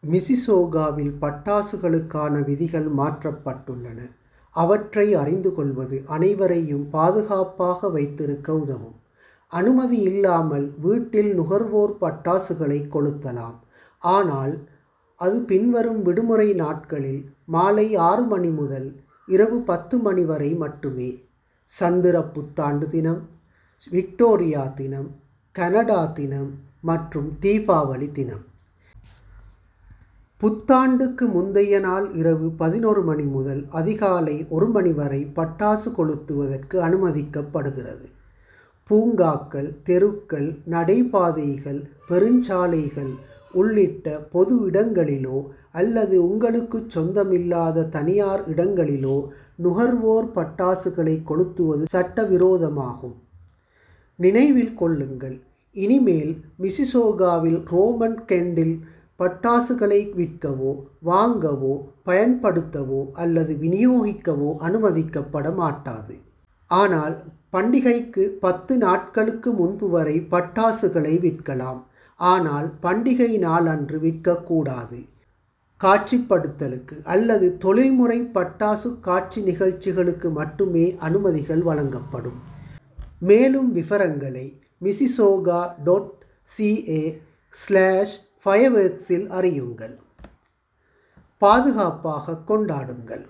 மிசிசோகாவில் பட்டாசுகளுக்கான விதிகள் மாற்றப்பட்டுள்ளன அவற்றை அறிந்து கொள்வது அனைவரையும் பாதுகாப்பாக வைத்திருக்க உதவும் அனுமதி இல்லாமல் வீட்டில் நுகர்வோர் பட்டாசுகளை கொளுத்தலாம் ஆனால் அது பின்வரும் விடுமுறை நாட்களில் மாலை ஆறு மணி முதல் இரவு பத்து மணி வரை மட்டுமே சந்திர புத்தாண்டு தினம் விக்டோரியா தினம் கனடா தினம் மற்றும் தீபாவளி தினம் புத்தாண்டுக்கு முந்தைய நாள் இரவு பதினோரு மணி முதல் அதிகாலை ஒரு மணி வரை பட்டாசு கொளுத்துவதற்கு அனுமதிக்கப்படுகிறது பூங்காக்கள் தெருக்கள் நடைபாதைகள் பெருஞ்சாலைகள் உள்ளிட்ட பொது இடங்களிலோ அல்லது உங்களுக்கு சொந்தமில்லாத தனியார் இடங்களிலோ நுகர்வோர் பட்டாசுகளை கொளுத்துவது சட்டவிரோதமாகும் நினைவில் கொள்ளுங்கள் இனிமேல் மிசிசோகாவில் ரோமன் கெண்டில் பட்டாசுகளை விற்கவோ வாங்கவோ பயன்படுத்தவோ அல்லது விநியோகிக்கவோ அனுமதிக்கப்பட மாட்டாது ஆனால் பண்டிகைக்கு பத்து நாட்களுக்கு முன்பு வரை பட்டாசுகளை விற்கலாம் ஆனால் பண்டிகை நாள் அன்று விற்கக்கூடாது காட்சிப்படுத்தலுக்கு அல்லது தொழில்முறை பட்டாசு காட்சி நிகழ்ச்சிகளுக்கு மட்டுமே அனுமதிகள் வழங்கப்படும் மேலும் விவரங்களை மிசிசோகா டாட் சிஏ ஸ்லாஷ் ஃபயர்வேர்க்ஸில் அறியுங்கள் பாதுகாப்பாக கொண்டாடுங்கள்